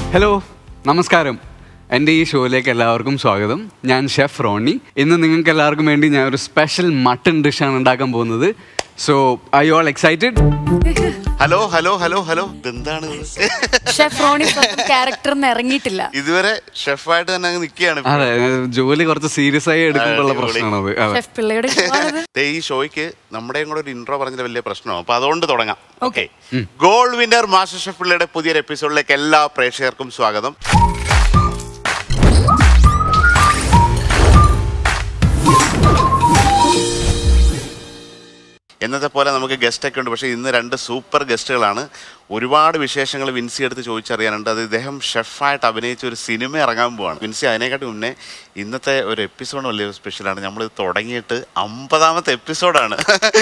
Hello നമസ്കാരം എൻ്റെ ഈ ഷോയിലേക്ക് എല്ലാവർക്കും സ്വാഗതം ഞാൻ ഷെഫ് റോണി ഇന്ന് നിങ്ങൾക്ക് എല്ലാവർക്കും വേണ്ടി ഞാൻ ഒരു സ്പെഷ്യൽ മട്ടൺ ഡിഷാണ് ഉണ്ടാക്കാൻ പോകുന്നത് so I you all excited hello hello hello hello ഇതെന്താണ് ഇത്? ഷെഫ് റോണി ക്യാരക്ടറിന്ന് ഇറങ്ങിയിട്ടില്ല ഇതുവരെ ഷെഫായിട്ട് തന്നെ അങ്ങ് നിൽക്കുകയാണ് ഇപ്പൊ. അതെ ജോലി കുറച്ച് സീരിയസ് ആയി എടുക്കുമ്പോഴുള്ള അടിപൊളി. പ്രശ്നമാണത് അതെ ഷെഫ് പിള്ളയുടെ ഷോയാണിത്. ദേ ഈ ഷോയ്ക്ക് നമ്മുടെയും കൂടെ ഒരു ഇൻട്രോ പറഞ്ഞത് വലിയ പ്രശ്നമാണ് അപ്പൊ അതുകൊണ്ട് തുടങ്ങാം okay gold winner master chef പിള്ളയുടെ പുതിയൊരു എപ്പിസോഡിലേക്ക് എല്ലാ പ്രേക്ഷകർക്കും സ്വാഗതം എന്നത്തെ പോലെ നമുക്ക് ഗസ്റ്റ് ഒക്കെ ഉണ്ട് പക്ഷേ ഇന്ന് രണ്ട് സൂപ്പർ ഗസ്റ്റുകളാണ് ഒരുപാട് വിശേഷങ്ങൾ വിൻസി എടുത്ത് ചോദിച്ചറിയാനുണ്ട് അത് ഇദ്ദേഹം ഷെഫായിട്ട് അഭിനയിച്ച ഒരു സിനിമ ഇറങ്ങാൻ പോവാണ് വിൻസി അതിനെക്കാട്ടി മുന്നേ ഇന്നത്തെ ഒരു എപ്പിസോഡ് വലിയ സ്പെഷ്യലാണ് നമ്മൾ തുടങ്ങിയിട്ട് അമ്പതാമത്തെ എപ്പിസോഡാണ്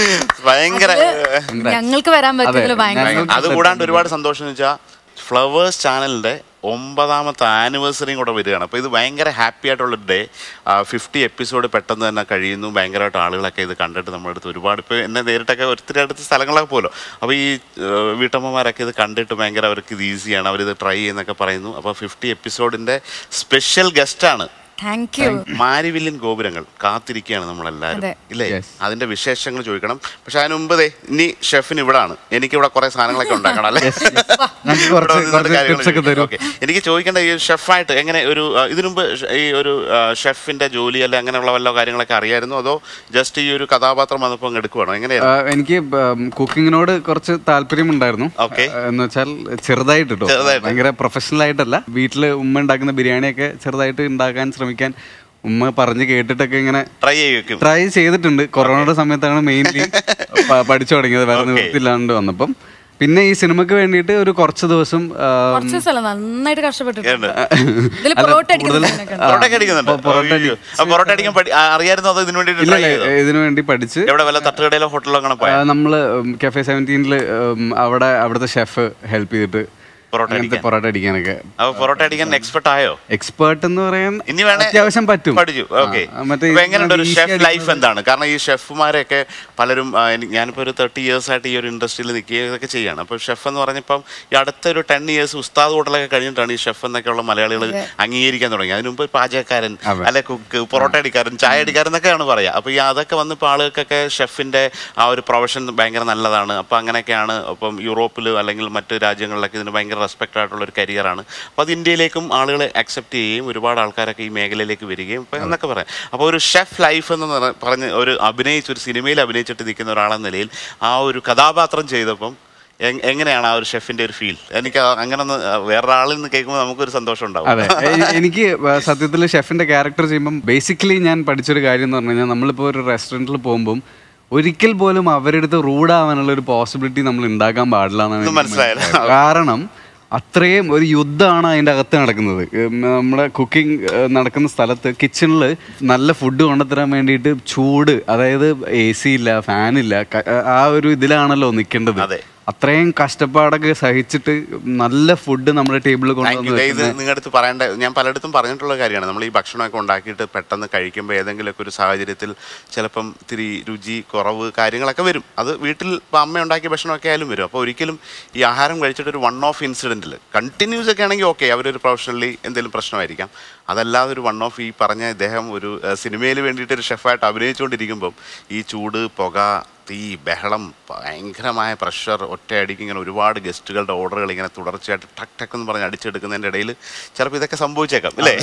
ഭയങ്കര ഞങ്ങൾക്ക് വരാൻ പറ്റില്ല അതെ, ഭയങ്കര ഞങ്ങൾ- അത് കൂടാണ്ട് ഒരുപാട് സന്തോഷം എന്ന് വെച്ചാൽ ഫ്ലവേഴ്സ് ചാനലിൻ്റെ ഒമ്പതാമത്തെ ആനിവേഴ്സറിയും കൂടെ വരികയാണ് അപ്പോൾ ഇത് ഭയങ്കര ഹാപ്പി ആയിട്ടുള്ള ഡേ ഫിഫ്റ്റി എപ്പിസോഡ് പെട്ടെന്ന് തന്നെ കഴിയുന്നു ഭയങ്കരമായിട്ട് ആളുകളൊക്കെ ഇത് കണ്ടിട്ട് നമ്മുടെ അടുത്ത് ഒരുപാട് ഇപ്പോൾ എന്നെ നേരിട്ടൊക്കെ ഒത്തിരി അടുത്ത സ്ഥലങ്ങളൊക്കെ പോലോ അപ്പോൾ ഈ ആ, വീട്ടമ്മമാരൊക്കെ ഇത് കണ്ടിട്ട് ഭയങ്കര അവർക്ക് ഇത് ഈസിയാണ് അവരിത് ട്രൈ ചെയ്യുന്നൊക്കെ പറയുന്നു അപ്പോൾ ഫിഫ്റ്റി എപ്പിസോഡിൻ്റെ സ്പെഷ്യൽ ഗസ്റ്റാണ് താങ്ക് യു മാരിവില്യൻ ഗോപുരങ്ങൾ കാത്തിരിക്കുകയാണ് നമ്മളെല്ലാവരും അതെ. ഇല്ലേ Yes. അതിന്റെ വിശേഷങ്ങൾ ചോദിക്കണം പക്ഷെ അതിന് മുമ്പ് ദേ ഇനി ഷെഫിന് ഇവിടാണ് എനിക്ക് ഇവിടെ കുറെ സാധനങ്ങളൊക്കെ ഉണ്ടാക്കണം അല്ലേ ഞങ്ങൾക്ക് കുറച്ച് ഇവിടെ വന്നിട്ട് കുറച്ച് കാര്യങ്ങൾ tips ഒക്കെ തരൂ. Okay. എനിക്ക് ചോദിക്കേണ്ട ഈ ഷെഫായിട്ട് എങ്ങനെ ഒരു ആ, ഇതിനു മുമ്പ് ഷ- ഈ ഒരു ആ, ഷെഫിന്റെ ജോലി അല്ല അങ്ങനെയുള്ള വല്ല കാര്യങ്ങളൊക്കെ അറിയായിരുന്നു അതോ ജസ്റ്റ് ഈ ഒരു കഥാപാത്രം വന്നപ്പോൾ അങ്ങ് എടുക്കുവാണോ എങ്ങനെയായിരുന്നു എനിക്ക് കുക്കിങ്ങിനോട് കുറച്ച് താല്പര്യമുണ്ടായിരുന്നു Okay. ആ, എന്ന് വെച്ചാൽ ചെറുതായിട്ട് കേട്ടോ ചെറുതായിട്ട്. ഭയങ്കര പ്രൊഫഷണൽ ആയിട്ടല്ല വീട്ടിൽ ഉമ്മ ഉണ്ടാക്കുന്ന ബിരിയാണിയൊക്കെ ചെറുതായിട്ട് ഉണ്ടാക്കാൻ ശ്രമിക്കാൻ ഉമ്മ പറഞ്ഞ് കേട്ടിട്ടൊക്കെ ഇങ്ങനെ ട്രൈ ചെയ്യും ട്രൈ ചെയ്തിട്ടുണ്ട് കൊറോണയുടെ സമയത്താണ് മെയിൻലി പഠിച്ചു തുടങ്ങിയത് വേറെ Okay. നിവൃത്തിയില്ലാണ്ട് വന്നപ്പം പിന്നെ ഈ സിനിമയ്ക്ക് വേണ്ടിയിട്ട് ഒരു കുറച്ച് ദിവസം ആ, കുറച്ച് സ്ഥലം നന്നായിട്ട് കഷ്ടപ്പെട്ടിട്ടുണ്ട് ഇതിൽ അല്ല, പൊറോട്ട അടിക്കുന്ന കൂടുതൽ- സാധനമൊക്കെ ഉണ്ട്. ആ, പൊറോട്ട അടിക്കുന്നുണ്ട് പൊ- പൊറോട്ട അടി- അയ്യോ. അപ്പൊ പൊറോട്ട അടിക്കാൻ പഠി- ആ, അറിയായിരുന്നോ അതോ ഇതിനു വേണ്ടി ഇല്ല ട്രൈ ചെയ്തോ ഇതിനു വേണ്ടി പഠിച്ച് എവിടെ വല്ല തട്ടുകടയിലോ ഹോട്ടലിലോ അങ്ങനെ പോയാ ആ, നമ്മള് കഫേ സെവൻറ്റീനില് അവിടെ അവിടുത്തെ ഷെഫ് ഹെൽപ്പ് ചെയ്തിട്ട് പൊറോട്ട അങ്ങനത്തെ അടിക്കാൻ പൊറോട്ട അടിക്കാനൊക്കെ അപ്പൊ പൊറോട്ട അടിക്കാൻ എക്സ്പെർട്ട് ആയോ എക്സ്പേർട്ട് എന്ന് പറയാൻ ഇനി വേണേ അത്യാവശ്യം പറ്റും പഠിച്ചു ഓക്കെ ആ, മറ്റേ അപ്പൊ എങ്ങനെയുണ്ട് ഒരു easy ഷെഫ് ആയിട്ട് ലൈഫ് എന്താണ് കാരണം ഈ ഷെഫുമാരെയൊക്കെ പലരും ആ, എനിക്ക് ഞാനിപ്പോ ഒരു തേർട്ടി ഇയേഴ്സ് ആയിട്ട് ഈ ഒരു ഇൻഡസ്ട്രിയിൽ നിൽക്കുകയും ഇതൊക്കെ ചെയ്യാണ് അപ്പൊ ഷെഫ് എന്ന് പറഞ്ഞപ്പം ഈ അടുത്ത ഒരു ടെൻ ഇയേഴ്സ് ഉസ്താദ് ഹോട്ടലൊക്കെ കഴിഞ്ഞിട്ടാണ് ഈ ഷെഫ് എന്നൊക്കെയുള്ള മലയാളികൾ അംഗീകരിക്കാൻ തുടങ്ങി അതിന് മുമ്പ് പാചകക്കാരൻ അതെ. അല്ലെ കുക്ക് പൊറോട്ട അടിക്കാരൻ ചായ അടിക്കാരൻ എന്നൊക്കെയാണ് പറയാ അപ്പൊ ഈ അതൊക്കെ വന്നപ്പോൾ ആളുകൾക്കൊക്കെ ഷെഫിന്റെ ആ ഒരു പ്രൊഫഷൻ ഭയങ്കര നല്ലതാണ് അപ്പൊ അങ്ങനെയൊക്കെയാണ് അപ്പം യൂറോപ്പിൽ അല്ലെങ്കിൽ മറ്റ് രാജ്യങ്ങളിലൊക്കെ ഇതിന് ഭയങ്കര റെസ്പെക്ട് ആയിട്ടുള്ള ഒരു കരിയറാണ് അപ്പോൾ അത് ഇന്ത്യയിലേക്കും ആളുകൾ അക്സെപ്റ്റ് ചെയ്യുകയും ഒരുപാട് ആൾക്കാരൊക്കെ ഈ മേഖലയിലേക്ക് വരികയും ഇപ്പം എന്നൊക്കെ പറയാം അപ്പോൾ ഒരു ഷെഫ് ലൈഫ് എന്ന് പറ- പറഞ്ഞ് ഒരു അഭിനയിച്ച് ഒരു സിനിമയിൽ അഭിനയിച്ചിട്ട് നിൽക്കുന്ന ഒരാളെന്ന നിലയിൽ ആ ഒരു കഥാപാത്രം ചെയ്തപ്പം എങ്- എങ്ങനെയാണ് ആ ഒരു ഷെഫിന്റെ ഒരു ഫീൽ എനിക്ക് ആ- അങ്ങനെ ഒന്ന് വേറൊരാളിൽ നിന്ന് കേൾക്കുമ്പോൾ നമുക്കൊരു സന്തോഷം ഉണ്ടാവും അതെ എ- എനിക്ക് സത്യത്തിൽ ഷെഫിന്റെ ക്യാരക്ടർ ചെയ്യുമ്പം ബേസിക്കലി ഞാൻ പഠിച്ചൊരു കാര്യം എന്ന് പറഞ്ഞു കഴിഞ്ഞാൽ നമ്മളിപ്പോൾ ഒരു റെസ്റ്റോറൻറ്റിൽ പോകുമ്പം ഒരിക്കൽ പോലും അവരുടെ അടുത്ത് റൂഡാവാനുള്ള ഒരു പോസിബിലിറ്റി നമ്മൾ ഉണ്ടാക്കാൻ പാടില്ല എന്നാണ് ഇത് എനിക്ക് മനസ്സിലായത്. മനസ്സിലായത്. കാരണം അത്രയും ഒരു യുദ്ധമാണ് അതിൻ്റെ അകത്ത് നടക്കുന്നത് ഉം, നമ്മുടെ കുക്കിംഗ് നടക്കുന്ന സ്ഥലത്ത് കിച്ചണിൽ നല്ല ഫുഡ് കൊണ്ടുത്തരാൻ വേണ്ടിയിട്ട് ചൂട് അതായത് എ സി ഇല്ല ഫാനില്ല ആ ഒരു ഇതിലാണല്ലോ നിൽക്കേണ്ടത് അതെ. അത്രയും കഷ്ടപ്പാടൊക്കെ സഹിച്ചിട്ട് നല്ല ഫുഡ് നമ്മുടെ ടേബിളിൽ താങ്ക് കൊണ്ടുവന്ന് യു ഇത് വെക്കുന്ന നിങ്ങളുടെ അടുത്ത് പറയേണ്ട ഞാൻ പലയിടത്തും പറഞ്ഞിട്ടുള്ള കാര്യമാണ് നമ്മൾ ഈ ഭക്ഷണമൊക്കെ ഉണ്ടാക്കിയിട്ട് പെട്ടെന്ന് കഴിക്കുമ്പോൾ ഏതെങ്കിലുമൊക്കെ ഒരു സാഹചര്യത്തിൽ ചിലപ്പം ഇത്തിരി രുചി കുറവ് കാര്യങ്ങളൊക്കെ വരും അത് വീട്ടിൽ ഇപ്പം അമ്മ ഉണ്ടാക്കിയ ഭക്ഷണമൊക്കെ ആയാലും വരും അപ്പോൾ ഒരിക്കലും ഈ ആഹാരം കഴിച്ചിട്ട് ഒരു വൺ ഓഫ് ഇൻസിഡൻറ്റിൽ കണ്ടിന്യൂസ് ഒക്കെ ആണെങ്കിൽ ഓക്കെ അവരൊരു പ്രൊഫഷണലി എന്തെങ്കിലും പ്രശ്നമായിരിക്കാം അതല്ലാതെ ഒരു വൺ ഓഫ് ഈ പറഞ്ഞ ഇദ്ദേഹം ഒരു സിനിമയിൽ വേണ്ടിയിട്ട് ഒരു ഷെഫായിട്ട് അഭിനയിച്ചുകൊണ്ടിരിക്കുമ്പം ഈ ചൂട് പുക തീ ബഹളം ഭയങ്കരമായ പ്രഷർ ഒറ്റയടിക്ക് ഇങ്ങനെ ഒരുപാട് ഗസ്റ്റുകളുടെ ഓർഡറുകൾ ഇങ്ങനെ തുടർച്ചയായിട്ട് ടക്ക് ടക്ക് എന്ന് പറഞ്ഞ് അടിച്ചെടുക്കുന്നതിൻ്റെ ഇടയിൽ ചിലപ്പോൾ ഇതൊക്കെ സംഭവിച്ചേക്കാം അല്ലേ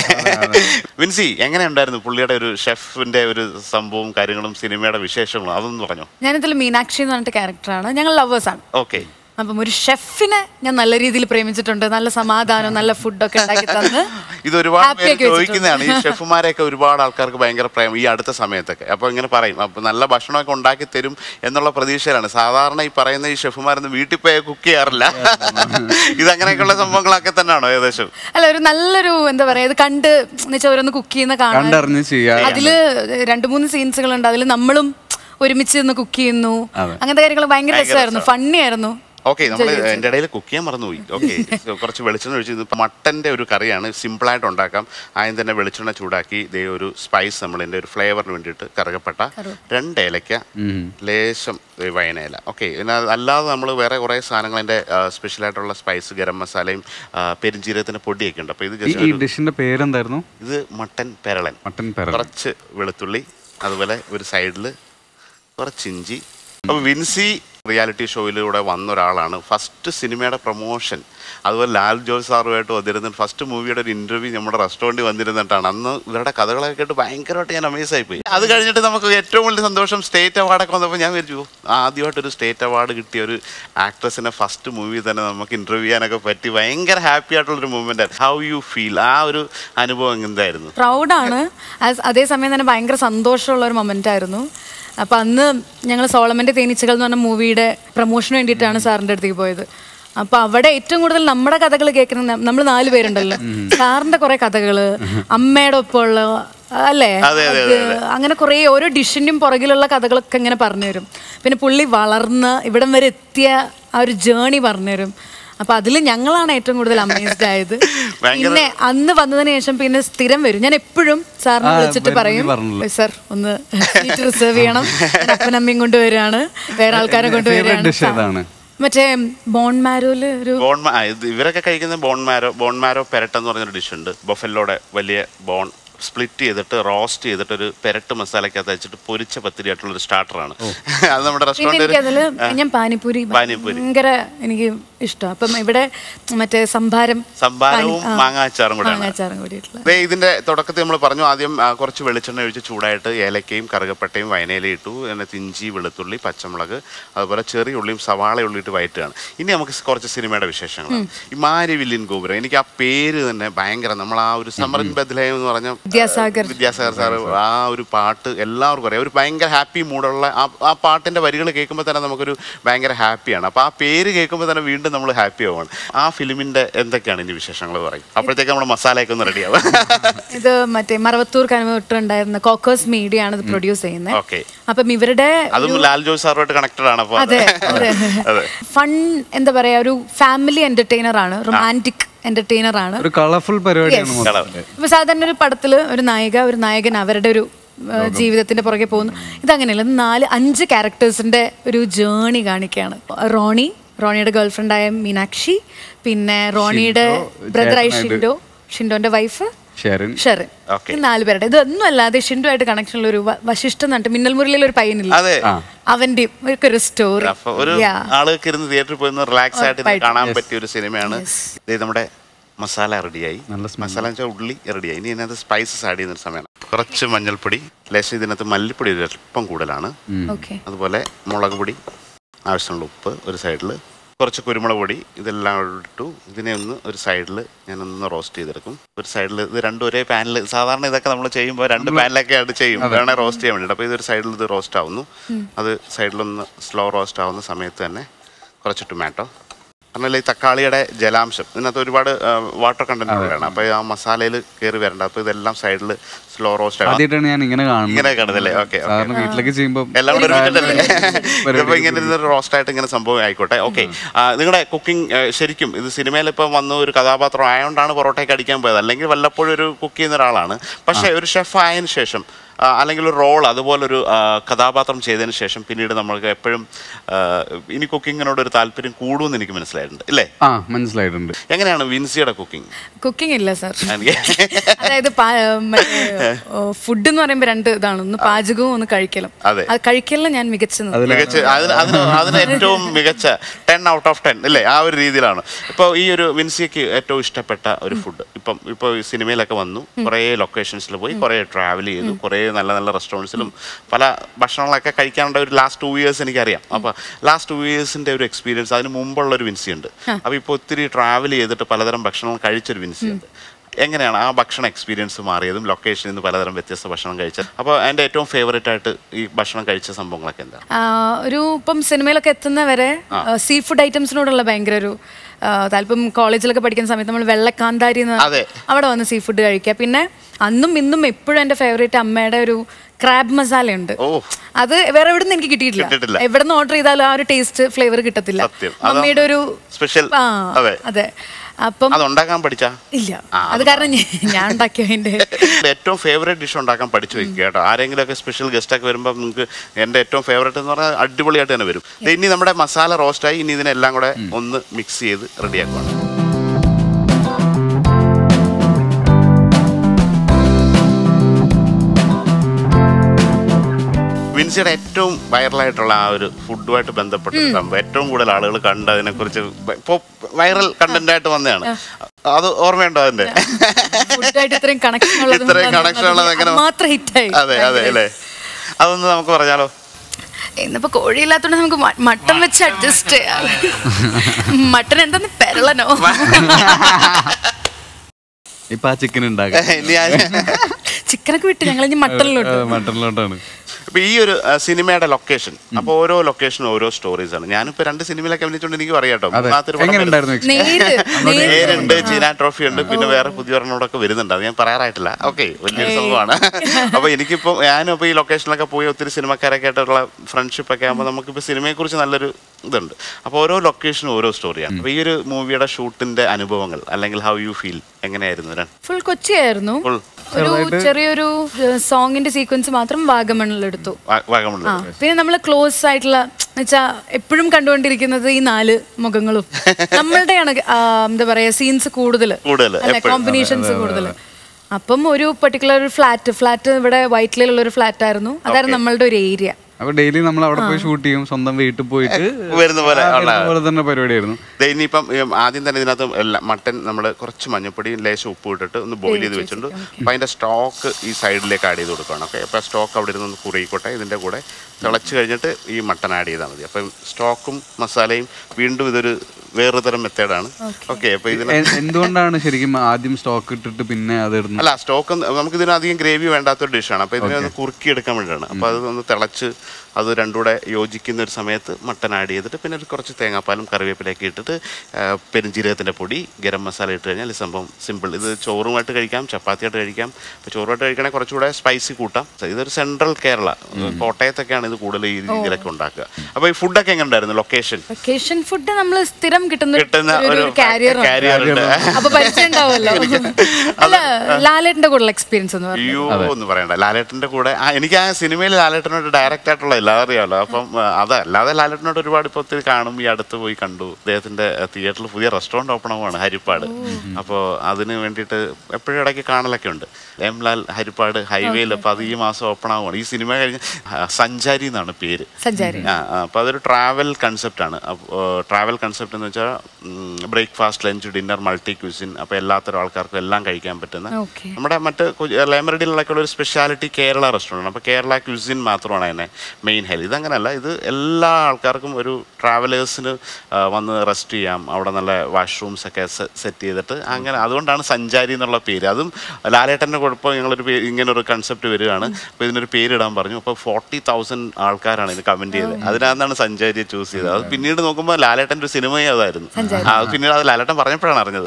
വിൻസി എങ്ങനെയുണ്ടായിരുന്നു പുള്ളിയുടെ ഒരു ഷെഫിന്റെ ഒരു സംഭവവും കാര്യങ്ങളും സിനിമയുടെ വിശേഷങ്ങളും അതൊന്ന് പറഞ്ഞോ ഞാനിതിൽ മീനാക്ഷി എന്ന് പറഞ്ഞിട്ട് ക്യാരക്ടറാണ് ഞങ്ങൾ ലവേഴ്സാണ് ഓക്കെ അപ്പം ഒരു ഷെഫിനെ ഞാൻ നല്ല രീതിയിൽ പ്രേമിച്ചിട്ടുണ്ട് നല്ല സമാധാനം നല്ല ഫുഡൊക്കെ ഉണ്ടാക്കി തന്ന് ഇത് ഒരുപാട് happy പേര് ആക്കി വെച്ചിട്ടുണ്ട്. ചോദിക്കുന്നതാണ് ഈ ഷെഫുമാരെയൊക്കെ ഒരുപാട് ആൾക്കാർക്ക് ഭയങ്കര പ്രേമം ഈ അടുത്ത സമയത്തൊക്കെ അപ്പോൾ ഇങ്ങനെ പറയും അപ്പോൾ നല്ല ഭക്ഷണമൊക്കെ ഉണ്ടാക്കി തരും എന്നുള്ള പ്രതീക്ഷയിലാണ് സാധാരണ ഈ പറയുന്ന ഈ ഷെഫുമാരൊന്നും വീട്ടിൽ പോയി കുക്ക് ചെയ്യാറില്ല ഇത് അങ്ങനെയൊക്കെയുള്ള സംഭവങ്ങളൊക്കെ തന്നെയാണോ ഏകദേശം അല്ല ഒരു നല്ലൊരു എന്താ പറയാ ഇത് കണ്ട് എന്നുവെച്ചാൽ ഓരോന്ന് കുക്ക് ചെയ്യുന്ന കാണാൻ കണ്ടറിഞ്ഞ് ചെയ്യാ അതില് രണ്ട് മൂന്ന് സീൻസുകൾ ഉണ്ട് അതിൽ നമ്മളും ഒരുമിച്ച് നിന്ന് കുക്ക് ചെയ്യുന്നു അതെ. അങ്ങനത്തെ കാര്യങ്ങൾ ഭയങ്കര ഭയങ്കര രസമായിരുന്നു ഫണ്ണി ആയിരുന്നു ഓക്കെ നമ്മൾ എൻ്റെ ഇടയിൽ കുക്ക് ചെയ്യാൻ മറന്നുപോയി ഓക്കെ കുറച്ച് വെളിച്ചെണ്ണ ഒഴിച്ച് ഇത് മട്ടൻ്റെ ഒരു കറിയാണ് സിമ്പിളായിട്ട് ഉണ്ടാക്കാം ആദ്യം തന്നെ വെളിച്ചെണ്ണ ചൂടാക്കി ദേ ഒരു സ്പൈസ് നമ്മളിൻ്റെ ഒരു ഫ്ലേവറിന് വേണ്ടിയിട്ട് കറുകപ്പട്ട രണ്ട് ഏലക്ക ലേശം ദേ വയനയില ഓക്കെ അല്ലാതെ നമ്മൾ വേറെ കുറേ സാധനങ്ങൾ എൻ്റെ സ്പെഷ്യലായിട്ടുള്ള സ്പൈസ് ഗരം മസാലയും ആ, പെരുംജീരകത്തിൻ്റെ പൊടിയൊക്കെ ഉണ്ട് അപ്പോൾ ഇത് ഈ- ഈ ജസ്റ്റ് ഡിഷിന്റെ പേരെന്തായിരുന്നു ഇത് മട്ടൻ പെരളൻ മട്ടൻ പെരളൻ. കുറച്ച് വെളുത്തുള്ളി അതുപോലെ ഒരു സൈഡിൽ കുറച്ച് ഇഞ്ചി അപ്പോൾ വിൻസി റിയാലിറ്റി ഷോയിലൂടെ വന്ന ഒരാളാണ് ഫസ്റ്റ് സിനിമയുടെ പ്രൊമോഷൻ അതുപോലെ ലാൽ ജോസ് സാറുമായിട്ട് വന്നിരുന്ന ഫസ്റ്റ് മൂവിയുടെ ഒരു ഇന്റർവ്യൂ നമ്മുടെ റെസ്റ്റോറൻറ്റിൽ വന്നിരുന്നിട്ടാണ് അന്ന് ഇവരുടെ കഥകളൊക്കെ കേട്ട് ഭയങ്കരമായിട്ട് ഞാൻ അമേസ് ആയി പോയി അത് കഴിഞ്ഞിട്ട് നമുക്ക് ഏറ്റവും വലിയ സന്തോഷം സ്റ്റേറ്റ് അവാർഡൊക്കെ വന്നപ്പോൾ ഞാൻ വിചാരിച്ചു "ഓ, ആദ്യമായിട്ടൊരു സ്റ്റേറ്റ് അവാർഡ് കിട്ടിയ ഒരു ആക്ട്രസിനെ ഫസ്റ്റ് മൂവി തന്നെ നമുക്ക് ഇന്റർവ്യൂ ചെയ്യാനൊക്കെ പറ്റി ഭയങ്കര ഹാപ്പി ആയിട്ടുള്ളൊരു മൂവ്മെന്റ് ആയിരുന്നു ഹൗ യു ഫീൽ ആ ഒരു അനുഭവം എന്തായിരുന്നു പ്രൗഡാണ് അതേസമയം തന്നെ ഭയങ്കര സന്തോഷമുള്ള ഒരു മൊമെന്റ് ആയിരുന്നു അപ്പൊ അന്ന് ഞങ്ങൾ സോളമന്റെ തേനീച്ചകൾ എന്ന് പറഞ്ഞ മൂവിയുടെ പ്രൊമോഷന് വേണ്ടിയിട്ടാണ് സാറിന്റെ അടുത്തേക്ക് പോയത് അപ്പൊ അവിടെ ഏറ്റവും കൂടുതൽ നമ്മുടെ കഥകൾ കേൾക്കുന്ന നമ്മൾ നാല് പേരുണ്ടല്ലോ സാറിന്റെ കുറെ കഥകള് അമ്മയുടെ ഒപ്പമുള്ള അല്ലേ അതെ, അതെ, അത് അങ്ങനെ കുറെ ഓരോ ഡിഷിന്റെയും പുറകിലുള്ള കഥകളൊക്കെ ഇങ്ങനെ പറഞ്ഞു തരും പിന്നെ പുള്ളി വളർന്ന് ഇവിടം വരെ എത്തിയ ആ ഒരു ജേണി പറഞ്ഞു തരും അപ്പൊ അതിൽ ഞങ്ങളാണ് ഏറ്റവും കൂടുതൽ അമേസ്ഡ് ആയത് ഭയങ്കര- പിന്നെ അന്ന് വന്നതിന് ശേഷം പിന്നെ സ്ഥിരം വരും ഞാൻ എപ്പോഴും സാറിനെ ആ, വിളിച്ചിട്ട് വരുന്നത് പറയും പറഞ്ഞല്ലോ. സർ ഒന്ന് സീറ്റ് റിസർവ് ചെയ്യണം ഞാൻ അപ്പനമ്മയും കൊണ്ടുവരികയാണ് വേറെ ആൾക്കാരെ Favorite കൊണ്ടുവരികയാണ് dish ഏതാണ്? മറ്റേ ബോൺ മാരോല് ഒരു ബോൺ മാ- ആ, ഇത് ഇവരൊക്കെ കഴിക്കുന്ന ബോൺ മാരോ ബോൺ മാരോ പെരട്ട് എന്ന് പറഞ്ഞൊരു ഡിഷ് ഉണ്ട് ബൊഫല്ലോടെ വലിയ ബോൺ സ്പ്ലിറ്റ് ചെയ്തിട്ട് റോസ്റ്റ് ചെയ്തിട്ട് ഒരു പെരട്ട് മസാലക്കകത്ത് വെച്ചിട്ട് പൊരിച്ച പത്തിരി ആയിട്ടുള്ള ഒരു സ്റ്റാർട്ടറാണ് അത് നമ്മുടെ പിന്നെ റെസ്റ്റോറൻറ്റ് എനിക്കതില് ഞാൻ പാനിപ്പൂരി പാനിപ്പൂരി. ഭയങ്കര എനിക്ക് ഇഷ്ടം അപ്പം ഇവിടെ മറ്റേ സംഭാരം സംഭാരവും പാനി- ആ, മാങ്ങാച്ചാറും കൂടെയാണ് മാങ്ങാച്ചാറും കൂടിയിട്ടുള്ള ദേ ഇതിന്റെ തുടക്കത്തിൽ നമ്മൾ പറഞ്ഞു ആദ്യം ആ, കുറച്ച് വെളിച്ചെണ്ണ ഒഴിച്ച് ചൂടായിട്ട് ഏലക്കയും കറുകപ്പട്ടയും വയനയിലയും ഇട്ടു പിന്നെ ഇഞ്ചി വെളുത്തുള്ളി പച്ചമുളക് അതുപോലെ ചെറിയ ഉള്ളിയും സവാള ഉള്ളിയിട്ട് വയറ്റുകയാണ് ഇനി നമുക്ക് സ് കുറച്ച് സിനിമയുടെ വിശേഷങ്ങൾ ഈ മാരി വില്യൻ ഗോപുരം എനിക്ക് ആ പേര് തന്നെ ഭയങ്കര നമ്മൾ ആ ഒരു സമരൻ ബദ്ലയം എന്ന് പറഞ്ഞ വിദ്യാസാഗർ. വിദ്യാസാഗർ സാറ് ആ ഒരു പാട്ട് എല്ലാവർക്കും അറിയാം ഒരു ഭയങ്കര ഹാപ്പി മൂഡുള്ള ആ ആ പാട്ടിന്റെ വരികൾ കേൾക്കുമ്പോൾ തന്നെ നമുക്കൊരു ഭയങ്കര ഹാപ്പിയാണ് അപ്പോൾ ആ പേര് കേൾക്കുമ്പോൾ തന്നെ വീണ്ടും നമ്മൾ ഹാപ്പി ആവുകയാണ് ആ ഫിലിമിന്റെ എന്തൊക്കെയാണ് ഇനി വിശേഷങ്ങൾ പറയും അപ്പോഴത്തേക്ക് നമ്മുടെ മസാലയൊക്കെ ഒന്ന് റെഡിയാവും ഇത് മറ്റേ മറവത്തൂർ കനുവട്ടുണ്ടായിരുന്ന കോക്കേഴ്സ് മീഡിയ ആണ് ഇത് പ്രൊഡ്യൂസ് ചെയ്യുന്നത് ഓക്കെ അപ്പം ഇവരുടെ അതും ലാൽ ജോസ് സാറുമായിട്ട് കണക്റ്റഡ് ആണ് അപ്പോൾ അതെ അതെ അതെ ഫൺ എന്താ പറയാ ഒരു ഫാമിലി എന്റർടൈനർ ആണ് റൊമാൻറ്റിക് എന്റർടൈനർ ആണ് ഒരു കളർഫുൾ പരിപാടിയാണ് Yes. മൊത്തത്തില്. ഇപ്പൊ സാധാരണ ഒരു പടത്തില് ഒരു നായിക ഒരു നായകൻ അവരുടെ ഒരു ആ, ജീവിതത്തിന്റെ പുറകെ പോകുന്നു ഇതങ്ങനെയല്ല ഇത് നാല് അഞ്ച് ക്യാരക്ടേഴ്സിന്റെ ഒരു ജേണി കാണിക്കുകയാണ് റോണി റോണിയുടെ ഗേൾഫ്രണ്ടായ മീനാക്ഷി പിന്നെ റോണിയുടെ ഷിൻഡോ, ബ്രദറായി ചേട്ടനായിട്ട്. ഷിൻഡോ ഷിൻഡോന്റെ വൈഫ് ഷെറിൻ ഷെറിൻ Okay. ഈ നാല് പേരുടെ ഇതൊന്നും അല്ലാതെ ഷിൻഡോ ആയിട്ട് കണക്ഷൻ ഉള്ള ഒരു വ- വശിഷ്ഠ എന്നിട്ട് മിന്നൽ മുരളിയിൽ ഒരു പയ്യനില്ല അതെ അവന്റെ ഒക്കെ ഒരു സ്റ്റോറി അപ്പൊ ഒരു ആളുകൾക്ക് ഇരുന്ന് തിയേറ്ററിൽ പോയി റിലാക്സ് ആയിട്ട് ഇരുന്ന് ഉറപ്പായിട്ടും. കാണാൻ പറ്റിയ ഒരു സിനിമയാണ് ഇത് നമ്മുടെ മസാല റെഡിയായി നല്ല smell. മസാല എന്ന് വെച്ചാൽ ഉള്ളി റെഡിയായി ഇനി ഇതിനകത്ത് സ്പൈസസ് ആഡ് ചെയ്യുന്ന ഒരു സമയമാണ് കുറച്ച് മഞ്ഞൾപ്പൊടി ലേശം ഇതിനകത്ത് മല്ലിപ്പൊടി ഒരു അല്പം കൂടുതലാണ് ഓക്കെ അതുപോലെ മുളക് പൊടി ആവശ്യമുള്ള ഉപ്പ് ഒരു സൈഡിൽ കുറച്ച് കുരുമുളക് പൊടി ഇതെല്ലാം ഇട്ടു ഇതിനെ ഒന്ന് ഒരു സൈഡിൽ ഞാനൊന്ന് റോസ്റ്റ് ചെയ്തെടുക്കും ഒരു സൈഡിൽ ഇത് രണ്ടും ഒരേ പാനിൽ സാധാരണ ഇതൊക്കെ നമ്മൾ ചെയ്യുമ്പോൾ രണ്ട് പാനിലൊക്കെ ആയിട്ട് ചെയ്യും വേണേൽ റോസ്റ്റ് ചെയ്യാൻ വേണ്ടിയിട്ട് അപ്പോൾ ഇതൊരു സൈഡിൽ ഇത് റോസ്റ്റ് ആവുന്നു അത് സൈഡിലൊന്ന് സ്ലോ റോസ്റ്റ് ആവുന്ന സമയത്ത് തന്നെ കുറച്ച് ടൊമാറ്റോ പറഞ്ഞാൽ ഈ തക്കാളിയുടെ ജലാംശം ഇതിനകത്ത് ഒരുപാട് വാട്ടർ കണ്ടന്റ് ഉള്ളതാണ് അപ്പോൾ ആ മസാലയിൽ കയറി വരണ്ട അപ്പോൾ ഇതെല്ലാം സൈഡിൽ സ്ലോ റോസ്റ്റ് ആവും ആദ്യമായിട്ടാണ് ഞാൻ ഇങ്ങനെ കാണുന്നത് ഇങ്ങനെ കാണുന്നല്ലേ ഓക്കെ സാറിന് വീട്ടിലേക്ക് ചെയ്യുമ്പോൾ എല്ലാം കൂടെ ഒരുമിച്ചിട്ടല്ലേ ഇതിപ്പോ ഇങ്ങനെ ഇരുന്നൊരു റോസ്റ്റ് ആയിട്ട് ഇങ്ങനെ സംഭവം ആയിക്കോട്ടെ ഓക്കെ നിങ്ങളുടെ കുക്കിംഗ് ശരിക്കും ഇത് സിനിമയിൽ ഇപ്പം വന്ന ഒരു കഥാപാത്രം ആയതുകൊണ്ടാണ് പൊറോട്ടയ്ക്ക് അടിക്കാൻ പോയത് അല്ലെങ്കിൽ വല്ലപ്പോഴും ഒരു കുക്ക് ചെയ്യുന്ന ഒരാളാണ് പക്ഷേ ഒരു ഷെഫ് ആയതിനു ശേഷം ആ, അല്ലെങ്കിൽ ഒരു റോൾ അതുപോലൊരു ആ, കഥാപാത്രം ചെയ്തതിന് ശേഷം പിന്നീട് നമ്മൾക്ക് എപ്പോഴും ആ, ഇനി കുക്കിങ്ങിനോട് ഒരു താല്പര്യം കൂടുമെന്ന് എനിക്ക് മനസ്സിലായിട്ടുണ്ട് ഇല്ലേ ആ മനസ്സിലായിട്ടുണ്ട് എങ്ങനെയാണ് വിൻസിയുടെ കുക്കിംഗ് കുക്കിംഗ് ഇല്ല സാർ അതായത് ഫുഡ് എന്ന് പറയുമ്പോൾ രണ്ട് ഇതാണ് ഒന്ന് പാചകവും ഒന്ന് കഴിക്കലും അതെ. അത് കഴിക്കലിന് ഞാൻ മികച്ച മികച്ച അതിന് അതിന് അതിന് ഏറ്റവും മികച്ച ടെൻ ഔട്ട് ഓഫ് ടെൻ അല്ലേ ആ ഒരു രീതിയിലാണ് ഇപ്പോൾ ഈ ഒരു വിൻസിക്ക് ഏറ്റവും ഇഷ്ടപ്പെട്ട ഒരു ഫുഡ് ഇപ്പം ഇപ്പോൾ ഈ സിനിമയിലൊക്കെ വന്നു കുറേ ലൊക്കേഷൻസിൽ പോയി കുറേ ട്രാവൽ ചെയ്തു കുറേ നല്ല നല്ല റെസ്റ്റോറൻറ്റ്സിലും പല ഭക്ഷണങ്ങളൊക്കെ കഴിക്കാനുള്ള ഒരു ലാസ്റ്റ് ടു ഇയേഴ്സ് എനിക്കറിയാം അപ്പോൾ ലാസ്റ്റ് ടു ഇയേഴ്സിൻ്റെ ഒരു എക്സ്പീരിയൻസ് അതിന് മുമ്പുള്ള ഒരു വിൻസി ഉണ്ട് അപ്പോൾ ഇപ്പോൾ ഒത്തിരി ട്രാവൽ ചെയ്തിട്ട് പലതരം ഭക്ഷണങ്ങൾ കഴിച്ചൊരു വിൻസി ഉണ്ട് എങ്ങനെയാണ് ആ ഭക്ഷണ എക്സ്പീരിയൻസ് മാറിയതും ലൊക്കേഷനിൽ നിന്ന് പലതരം വ്യത്യസ്ത ഭക്ഷണം കഴിച്ചത് അപ്പോൾ എൻ്റെ ഏറ്റവും ഫേവറേറ്റ് ആയിട്ട് ഈ ഭക്ഷണം കഴിച്ച സംഭവങ്ങളൊക്കെ എന്താണ് ഒരു ഇപ്പം സിനിമയിലൊക്കെ എത്തുന്നവരെ സീ ഫുഡ് ഐറ്റംസിനോടുള്ള ഭയങ്കര ഒരു ആ, താല്പര്യം കോളേജിലൊക്കെ പഠിക്കുന്ന സമയത്ത് നമ്മൾ വെള്ളക്കാന്താരി എന്ന് അതെ. അവിടെ വന്ന് സീ ഫുഡ് കഴിക്കുക പിന്നെ അന്നും ഇന്നും എപ്പോഴും എൻ്റെ ഫേവറേറ്റ് അമ്മയുടെ ഒരു ക്രാബ് മസാല ഉണ്ട് ഓ. അത് വേറെ എവിടെ നിന്ന് എനിക്ക് കിട്ടിയിട്ടില്ല കിട്ടിയിട്ടില്ല. എവിടെ നിന്ന് ഓർഡർ ചെയ്താലും ആ ഒരു ടേസ്റ്റ് ഫ്ലേവർ കിട്ടത്തില്ല സത്യം. അതാ മമ്മിയുടെ ഒരു special. ആ അതെ. അതെ അപ്പം അത് ഉണ്ടാക്കാൻ പഠിച്ചാ ഇല്ല ആ, അത് കാരണം ഞാൻ- ഞാൻ ഉണ്ടാക്കിയ അതിന്റെ ഏറ്റവും ഫേവറേറ്റ് ഡിഷ് ഉണ്ടാക്കാൻ പഠിച്ചു വെക്കുക കേട്ടോ ആരെങ്കിലും ഒക്കെ സ്പെഷ്യൽ ഗസ്റ്റ് ഒക്കെ വരുമ്പോൾ നിങ്ങൾക്ക് എൻ്റെ ഏറ്റവും ഫേവറേറ്റ് എന്ന് പറഞ്ഞാൽ അടിപൊളിയായിട്ട് തന്നെ വരും ദേ ഇനി നമ്മുടെ മസാല റോസ്റ്റായി ഇനി ഇതിനെല്ലാം കൂടെ ഒന്ന് മിക്സ് ചെയ്ത് റെഡിയാക്കുവാണ് വിൻസിയുടെ ഏറ്റവും വൈറലായിട്ടുള്ള ആ ഒരു ഫുഡുമായിട്ട് ബന്ധപ്പെട്ട ഒരു സംഭവം ഏറ്റവും കൂടുതൽ ആളുകൾ കണ്ട് അതിനെക്കുറിച്ച് ഇപ്പോൾ വൈറൽ കണ്ടന്റ് ആയിട്ട് വന്നതാണ് അത് ഓർമ്മയുണ്ടോ അതിന്റെ ഫുഡായിട്ട് ഇത്രയും കണക്ഷൻ ഉള്ളത് ഇത്രയും connection ഉള്ളത് എങ്ങനെ- മാത്രം ഹിറ്റായി അതെ അതെ അല്ലേ അതൊന്ന് നമുക്ക് പറഞ്ഞാലോ ഇന്നിപ്പോ കോഴിയില്ലാത്തോണ്ട് നമുക്ക് മ- മട്ടൻ വെച്ച് അഡ്ജസ്റ്റ് ചെയ്യാം മട്ടൻ എന്താന്ന് പെരളനോ ഇപ്പൊ ആ ചിക്കൻ ഉണ്ടാക്കാം ഇനി ഞാൻ- ചിക്കനൊക്കെ വിട്ട് ഞങ്ങൾ ഇനി മട്ടനിലോട്ട് മട്ടണിലോട്ടാണ് ഇപ്പൊ ഈ ഒരു ആ, സിനിമയുടെ ലൊക്കേഷൻ അപ്പൊ ഓരോ ലൊക്കേഷനും ഓരോ സ്റ്റോറീസ് ആണ് ഞാനിപ്പോ രണ്ട് സിനിമയിലൊക്കെ അഭിനയിച്ചോണ്ട് എനിക്ക് അറിയാട്ടോ അതെ മൂന്നാമത്തെ ഒരു പടം എങ്ങനെ വരുന്നു. ഉണ്ടായിരുന്നു നേര് നേര് നേരുണ്ട് ചീന ട്രോഫി ഉണ്ട് പിന്നെ വേറെ പുതിയ ഒരെണ്ണോടൊക്കെ വരുന്നുണ്ട് അത് ഞാൻ പറയാറായിട്ടില്ല ഓക്കെ വലിയൊരു സംഭവമാണ് അപ്പൊ എനിക്കിപ്പോ ഞാനും ഇപ്പൊ ഈ ലൊക്കേഷനിലൊക്കെ പോയി ഒത്തിരി സിനിമക്കാരൊക്കെ ആയിട്ടുള്ള ഫ്രണ്ട്ഷിപ്പ് ഒക്കെ ആകുമ്പോൾ നമുക്കിപ്പോ സിനിമയെ കുറിച്ച് നല്ലൊരു ഇതുണ്ട് അപ്പോൾ ഓരോ ലൊക്കേഷനും ഓരോ സ്റ്റോറിയാണ് അപ്പൊ ഈ ഒരു മൂവിയുടെ ഷൂട്ടിന്റെ അനുഭവങ്ങൾ അല്ലെങ്കിൽ ഹൗ യു ഫീൽ എങ്ങനെയായിരുന്നു രൺ? ഫുൾ കൊച്ചിയായിരുന്നു Full. ഒരു ചെറിയൊരു സോങ്ങിന്റെ സീക്വൻസ് മാത്രം വാഗമണ്ണിലെടുത്തു വാ- വാഗമണ്ണിൽ ആ പിന്നെ നമ്മൾ ക്ലോസ് ആയിട്ടുള്ള വെച്ചാ എപ്പോഴും കണ്ടുകൊണ്ടിരിക്കുന്നത് ഈ നാല് മുഖങ്ങളും നമ്മളുടെയാണ് ആ, എന്താ പറയാ സീൻസ് കൂടുതൽ കൂടുതല്, അല്ലെ എപ്പഴും. കോമ്പിനേഷൻസ് കൂടുതൽ അപ്പം ഒരു പെർട്ടിക്കുലർ ഒരു ഫ്ലാറ്റ് ഫ്ലാറ്റ് ഇവിടെ വൈറ്റിലുള്ള ഒരു ഫ്ലാറ്റ് ആയിരുന്നു അതായിരുന്നു നമ്മളുടെ ഒരു ഏരിയ അപ്പൊ ഡെയിലി നമ്മൾ അവിടെ പോയി ഷൂട്ട് ചെയ്യും സ്വന്തം വീട്ടിൽ പോയിട്ട് വരുന്ന പോലെ ആ, ഉള്ള- വരുന്ന പോലെ തന്നെ പരിപാടിയായിരുന്നു ദേ ഇനിയിപ്പം ഉം, ആദ്യം തന്നെ ഇതിനകത്ത് എല്ലാ മട്ടൻ നമ്മൾ കുറച്ച് മഞ്ഞപ്പൊടിയും ലേശം ഉപ്പ് ഇട്ടിട്ട് ഒന്ന് ബോയിൽ ചെയ്ത് വെച്ചിട്ടുണ്ട് അപ്പം അതിൻ്റെ സ്റ്റോക്ക് ഈ സൈഡിലേക്ക് ആഡ് ചെയ്ത് കൊടുക്കണം ഓക്കെ അപ്പോൾ സ്റ്റോക്ക് അവിടെ ഇരുന്ന് ഒന്ന് കുറുകിക്കോട്ടെ ഇതിൻ്റെ കൂടെ തിളച്ച് കഴിഞ്ഞിട്ട് ഈ മട്ടൻ ആഡ് ചെയ്താൽ മതി അപ്പം സ്റ്റോക്കും മസാലയും വീണ്ടും ഇതൊരു വേറെ തരം മെത്തേഡാണ് ഓക്കെ അപ്പോൾ ഇതിന് എ- എന്തുകൊണ്ടാണ് ശരിക്കും ആദ്യം സ്റ്റോക്ക് ഇട്ടിട്ട് പിന്നെ അത് ഇടുന്നത് അല്ല സ്റ്റോക്ക് നമുക്ക് ഇതിന് അധികം ഗ്രേവി വേണ്ടാത്തൊരു ഡിഷാണ് അപ്പോൾ ഇതിനെ ഒന്ന് കുറുക്കി എടുക്കാൻ വേണ്ടിയിട്ടാണ് അപ്പോൾ അത് ഒന്ന് തിളച്ച് അത് രണ്ടും കൂടെ യോജിക്കുന്ന ഒരു സമയത്ത് മട്ടൻ ആഡ് ചെയ്തിട്ട് പിന്നെ ഒരു കുറച്ച് തേങ്ങാപ്പാലും കറിവേപ്പിലൊക്കെ ഇട്ടിട്ട് ആ, പെരുംജീരകത്തിൻ്റെ പൊടി ഗരം മസാല ഇട്ട് കഴിഞ്ഞാൽ ഈ സംഭവം സിമ്പിൾ ഇത് ചോറുമായിട്ട് കഴിക്കാം ചപ്പാത്തിയായിട്ട് കഴിക്കാം ഇപ്പോൾ ചോറുമായിട്ട് കഴിക്കണമെങ്കിൽ കുറച്ചുകൂടെ സ്പൈസി കൂട്ടാം ഇതൊരു സെൻട്രൽ കേരള കോട്ടയത്തൊക്കെയാണ് ഇത് കൂടുതൽ ഈ രീതിയിലൊക്കെ ഉണ്ടാക്കുക അപ്പോൾ ഈ ഫുഡൊക്കെ എങ്ങനെ ഉണ്ടായിരുന്നു ലൊക്കേഷൻ വെക്കേഷൻ ഫുഡ് നമ്മൾ സ്ഥിരം കിട്ടുന്ന കിട്ടുന്ന ഒരു ഒരു കാരിയർ carrier ഉണ്ട്. അപ്പൊ പരിചയം ഉണ്ടാവുമല്ലോ അല്ല ലാലേട്ടന്റെ കൂടെ എക്സ്പീരിയൻസ് എന്ന് പറഞ്ഞു അയ്യോ എന്ന് പറയണ്ട ലാലേട്ടന്റെ കൂടെ ആ, എനിക്ക് ആ സിനിമയിൽ ലാലേട്ടനോട് ഡയറക്റ്റ് ആയിട്ടുള്ള എല്ലാ അറിയാമല്ലോ അപ്പം ആ, അതല്ലാതെ ലാലേട്ടനോട് ഒരുപാട് ഇപ്പൊ ഒത്തിരി കാണും ഈ അടുത്ത് പോയി കണ്ടു അദ്ദേഹത്തിന്റെ തിയേറ്ററിൽ പുതിയ റെസ്റ്റോറൻറ്റ് ഓപ്പൺ ആവുകയാണ് ഹരിപ്പാട് അപ്പോൾ അതിന് വേണ്ടിയിട്ട് എപ്പോഴും ഇടയ്ക്ക് കാണലൊക്കെ ഉണ്ട് എം ലാൽ ഹരിപ്പാട് ഹൈവേയിൽ അപ്പോൾ അത് ഈ മാസം ഓപ്പൺ ആവുകയാണ് ഈ സിനിമ കഴിഞ്ഞ് ആ, സഞ്ചാരി എന്നാണ് പേര് സഞ്ചാരി ആ അപ്പോൾ അതൊരു ട്രാവൽ കൺസെപ്റ്റാണ് ട്രാവൽ കൺസെപ്റ്റ് എന്ന് വെച്ചാൽ breakfast lunch dinner multi cuisine അപ്പോൾ എല്ലാത്തരം ആൾക്കാർക്കും എല്ലാം കഴിക്കാൻ പറ്റുന്ന ഓക്കെ നമ്മുടെ മറ്റ് ലേമറഡിലൊക്കെ ഒരു സ്പെഷ്യാലിറ്റി കേരള റെസ്റ്റോറൻറ്റ് അപ്പോൾ കേരള ക്യൂസിൻ മാത്രമാണ് അതിനെ മെയിൻ ഹെൽ ഇതങ്ങനല്ല ഇത് എല്ലാ ആൾക്കാർക്കും ഒരു ട്രാവലേഴ്സിന് വന്ന് റെസ്റ്റ് ചെയ്യാം അവിടെ നല്ല വാഷ്റൂംസ് ഒക്കെ സെറ്റ് ചെയ്തിട്ട് അങ്ങനെ അതുകൊണ്ടാണ് സഞ്ചാരി എന്നുള്ള പേര് അതും ലാലേട്ടൻ്റെ കുഴപ്പം ഞങ്ങളൊരു പേര് ഇങ്ങനെ ഒരു കൺസെപ്റ്റ് വരികയാണ് അപ്പോൾ ഇതിനൊരു പേരിടാൻ പറഞ്ഞു അപ്പോൾ ഫോർട്ടി തൗസൻഡ് ആൾക്കാരാണ് ഇത് കമൻറ്റ് ചെയ്തത് അതിനകത്താണ് സഞ്ചാരിയെ ചൂസ് ചെയ്തത് അത് പിന്നീട് നോക്കുമ്പോൾ ലാലേട്ടൻ്റെ ഒരു സിനിമയും അതായിരുന്നു ആ, അത് പിന്നീട് അത് ലാലേട്ടൻ പറഞ്ഞപ്പോഴാണ് അറിഞ്ഞത്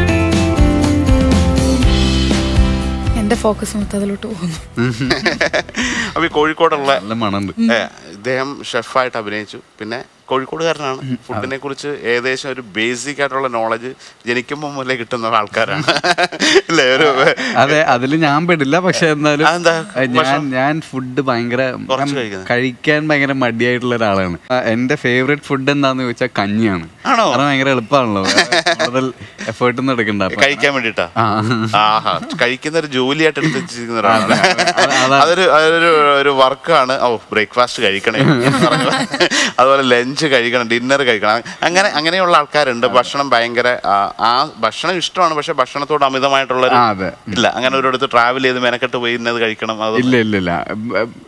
എന്റെ ഫോക്കസ് മൊത്തം അതിലോട്ട് പോകുന്നു അപ്പോൾ ഈ കോഴിക്കോടുള്ള നല്ല മണമുണ്ട് ഏ, ഇദ്ദേഹം ഷെഫായിട്ട് അഭിനയിച്ചു പിന്നെ കോഴിക്കോടുകാരനാണ് ഫുഡിനെ കുറിച്ച് ഏകദേശം ഒരു ബേസിക് ആയിട്ടുള്ള നോളജ് ജനിക്കുമ്പോൾ മുതലേ കിട്ടുന്ന ആൾക്കാരാണ് അല്ലേ ഒരു അതെ അതിൽ ഞാൻ പെടില്ല പക്ഷെ എന്നാലും അതെന്താ? ഏ, ഞാൻ ഞാൻ ഫുഡ് ഭയങ്കര കുറച്ച് ഞാൻ കഴിക്കുന്നത്. കഴിക്കാൻ ഭയങ്കര മടിയായിട്ടുള്ള ഒരാളാണ് ആ, എന്റെ ഫേവറേറ്റ് ഫുഡ് എന്താന്ന് ചോദിച്ചാൽ കഞ്ഞിയാണ് ആണോ? കാരണം ഭയങ്കര എളുപ്പമാണല്ലോ കൂടുതൽ എഫേർട്ട് ഒന്നും എടുക്കണ്ട അപ്പൊ- കഴിക്കാൻ വേണ്ടിട്ടാ ആ. ആഹാ കഴിക്കുന്ന ഒരു ജോലിയായിട്ട് എടുത്ത് വെച്ചിരിക്കുന്ന ഒരാളാണ് അത് അതാ- അതൊരു അതൊരു ഒരു വർക്കാണ് ഓ ബ്രേക്ക്ഫാസ്റ്റ് കഴിക്കണേ എന്ന് പറഞ്ഞ് അതുപോലെ ലഞ്ച് കഴിക്കണം ഡിന്നർ കഴിക്കണം അങ്ങനെ അങ്ങനെയുള്ള ആൾക്കാരുണ്ട് ഭക്ഷണം ഭയങ്കര ആ, ആ ഭക്ഷണം ഇഷ്ടമാണ് പക്ഷെ ഭക്ഷണത്തോട് അമിതമായിട്ടുള്ള ആ, അതെ. ഇല്ല അങ്ങനെ ഒരിടത്ത് ട്രാവൽ ചെയ്ത് മെനക്കെട്ട് പോയി ഇന്നത് കഴിക്കണം അത് ഇല്ല ഇല്ല ഇല്ല ബ-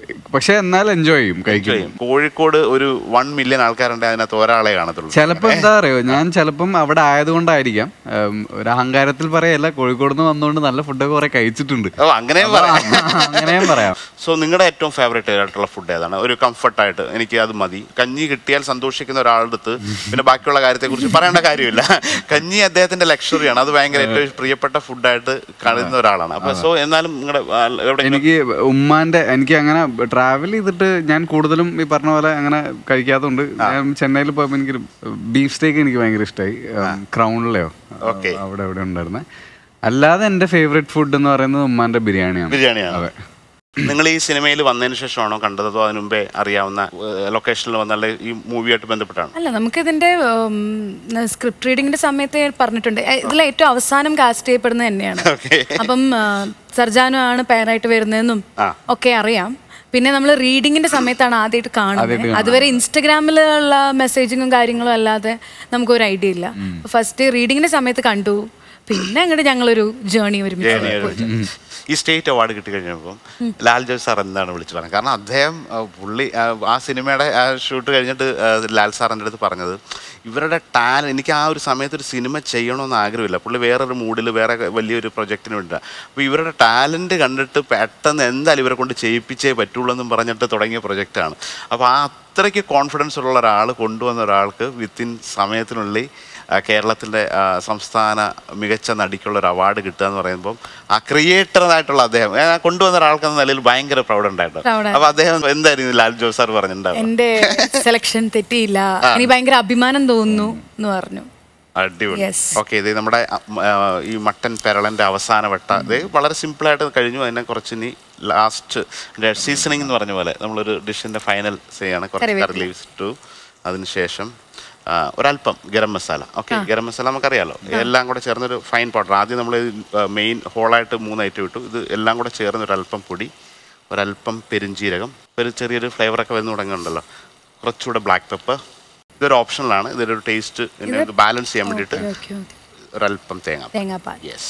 പക്ഷെ എന്നാൽ എൻജോയ് ചെയ്യും കഴിക്കും ചെയ്യും. കോഴിക്കോട് ഒരു വൺ മില്യൺ ആൾക്കാരുണ്ട് അതിനകത്ത് ഒരാളെ കാണത്തുള്ളൂ ചിലപ്പോ എന്താ അറിയോ ഞാൻ ചിലപ്പം അവിടെ ആയതുകൊണ്ടായിരിക്കാം ഉം, ഒരു അഹങ്കാരത്തിൽ പറയല്ല കോഴിക്കോട് നിന്ന് വന്നുകൊണ്ട് നല്ല ഫുഡൊക്കെ കുറെ കഴിച്ചിട്ടുണ്ട് ഓ അങ്ങനെയും പറയാം അങ്ങനെയും പറയാം സോ നിങ്ങളുടെ ഏറ്റവും ഫേവറേറ്റ് ആയിട്ടുള്ള ഫുഡ് ഏതാണ് ഒരു കംഫർട്ടായിട്ട് എനിക്ക് അത് മതി കഞ്ഞി കിട്ടിയാൽ സന്തോഷിക്കുന്ന ഒരാളുടെ അടുത്ത് പിന്നെ ബാക്കിയുള്ള കാര്യത്തെ കുറിച്ച് പറയേണ്ട കാര്യമില്ല കഞ്ഞി അദ്ദേഹത്തിന്റെ ലക്ഷറിയാണ് അത് ഭയങ്കര ഏറ്റവും പ്രിയപ്പെട്ട ഫുഡായിട്ട് കാണുന്ന ഒരാളാണ് അപ്പൊ സോ എന്നാലും നിങ്ങളുടെ എവിടെ എനിക്ക് ഉമ്മാന്റെ എനിക്ക് അങ്ങനെ ട്രാവൽ ചെയ്തിട്ട് ഞാൻ കൂടുതലും ഈ പറഞ്ഞ പോലെ അങ്ങനെ കഴിക്കാത്തതുകൊണ്ട് ഞാൻ ചെന്നൈയിൽ പോയപ്പോൾ എനിക്ക് ബീഫ് സ്റ്റേക്ക് എനിക്ക് ഭയങ്കര ഇഷ്ടമായി ക്രൗണിലെയോ Okay. അവിടെ എവിടെ ഉണ്ടായിരുന്നത് അല്ലാതെ എൻ്റെ ഫേവറേറ്റ് ഫുഡ് എന്ന് പറയുന്നത് ഉമ്മാന്റെ ബിരിയാണിയാണ് ബിരിയാണിയാണ് അതെ നിങ്ങൾ ഈ സിനിമയിൽ വന്നതിന് ശേഷമാണോ കണ്ടത് അതോ അതിന് മുമ്പേ അറിയാവുന്ന ലൊക്കേഷനിൽ വന്നുള്ള ഈ മൂവിയായിട്ട് ബന്ധപ്പെട്ടാണ് അല്ല നമുക്കിതിന്റെ സ്ക്രിപ്റ്റ് റീഡിങ്ങിന്റെ സമയത്ത് പറഞ്ഞിട്ടുണ്ട് എ, ഇതിൽ ഏറ്റവും അവസാനം കാസ്റ്റ് ചെയ്യപ്പെടുന്നത് തന്നെയാണ് അപ്പം ആ, സർജാനു ആണ് പേരായിട്ട് വരുന്നതെന്നും ഒക്കെ അറിയാം പിന്നെ നമ്മൾ റീഡിങ്ങിന്റെ സമയത്താണ് ആദ്യമായിട്ട് കാണുന്നത് അതുവരെ ഇൻസ്റ്റഗ്രാമിലുള്ള മെസ്സേജിങ്ങും കാര്യങ്ങളും അല്ലാതെ നമുക്കൊരു ഐഡിയ ഇല്ല ഫസ്റ്റ് റീഡിങ്ങിന്റെ സമയത്ത് കണ്ടു പിന്നെ അങ്ങോട്ട് ഞങ്ങളൊരു ജേണി ഒരുമിച്ച് പോയി. ഈ സ്റ്റേറ്റ് അവാർഡ് കിട്ടി കഴിഞ്ഞപ്പം ലാൽ ജോസ് സാർ എന്താണ് വിളിച്ചു പറഞ്ഞത് കാരണം അദ്ദേഹം ആ, പുള്ളി ആ, ആ സിനിമയുടെ ആ ഷൂട്ട് കഴിഞ്ഞിട്ട് ആ, ലാൽ സാറിൻ്റെ അടുത്ത് പറഞ്ഞത് ഇവരുടെ ടാലൻ എനിക്ക് ആ ഒരു സമയത്ത് ഒരു സിനിമ ചെയ്യണമെന്ന് ആഗ്രഹമില്ല പുള്ളി വേറൊരു മൂഡിൽ വേറെ വലിയൊരു പ്രൊജക്റ്റിന് വേണ്ടിയിട്ടാണ് അപ്പോൾ ഇവരുടെ ടാലൻറ്റ് കണ്ടിട്ട് പെട്ടെന്ന് എന്തായാലും ഇവരെ കൊണ്ട് ചെയ്യിപ്പിച്ചേ പറ്റുള്ളൂ എന്നും പറഞ്ഞിട്ട് തുടങ്ങിയ പ്രൊജക്റ്റാണ് അപ്പോൾ ആ അത്രയ്ക്ക് കോൺഫിഡൻസ് ഉള്ള ഒരാൾ കൊണ്ടുവന്ന ഒരാൾക്ക് വിത്തിൻ സമയത്തിനുള്ളിൽ ആ, കേരളത്തിൻ്റെ ആ, സംസ്ഥാന മികച്ച നടിക്കുള്ള ഒരു അവാർഡ് കിട്ടുക എന്ന് പറയുമ്പോൾ ആ ക്രിയേറ്ററായിട്ടുള്ള അദ്ദേഹം ഏ, ആ കൊണ്ടുവന്ന ഒരാൾക്കെന്ന നിലയിൽ ഭയങ്കര പ്രൗഡ് ഉണ്ടായിട്ടുണ്ട് Proud ആണ്. അപ്പൊ അദ്ദേഹം എന്തായിരുന്നു ലാൽ ജോസ് സാർ പറഞ്ഞിട്ടുണ്ടാവും എന്റെ സെലക്ഷൻ തെറ്റിയില്ല എനിക്ക് ഭയങ്കര അഭിമാനം തോന്നുന്നു എന്ന് പറഞ്ഞു അടിപൊളി Yes. ഓക്കെ ഇത് നമ്മുടെ അ, മ, ആ, ഈ മട്ടൻ പെരളന്റെ അവസാന വട്ട ഇത് വളരെ സിമ്പിളായിട്ട് കഴിഞ്ഞു അതിനെ കുറച്ച് ഇനി ലാസ്റ്റ് സീസണിങ് എന്ന് പറഞ്ഞ പോലെ നമ്മളൊരു ഡിഷിന്റെ ഫൈനൽ ചെയ്യാണ് കുറച്ച് കറിവേപ്പില. കറി ലീവ്സ് ഇട്ടു അതിനുശേഷം ആ, ഒരല്പം ഗരം മസാല ഓക്കെ ഗരം മസാല നമുക്കറിയാലോ എല്ലാം കൂടെ ചേർന്നൊരു ഫൈൻ പൗഡർ ആദ്യം നമ്മൾ മെയിൻ ഹോളായിട്ട് മൂന്ന് ഐറ്റം ഇട്ടു ഇത് എല്ലാം കൂടെ ചേർന്ന് ഒരല്പം പൊടി ഒരല്പം പെരുംജീരകം ഒരു ചെറിയൊരു ഫ്ലേവറൊക്കെ വന്ന് തുടങ്ങുന്നുണ്ടല്ലോ കുറച്ചുകൂടെ ബ്ലാക്ക് പെപ്പർ ഇതൊരു ഓപ്ഷണലാണ് ഇതൊരു ടേസ്റ്റ് ബാലൻസ് ചെയ്യാൻ വേണ്ടിയിട്ട് ഓക്കെ ഓക്കെ ഒരല്പം തേങ്ങ തേങ്ങാപ്പാൽ യെസ്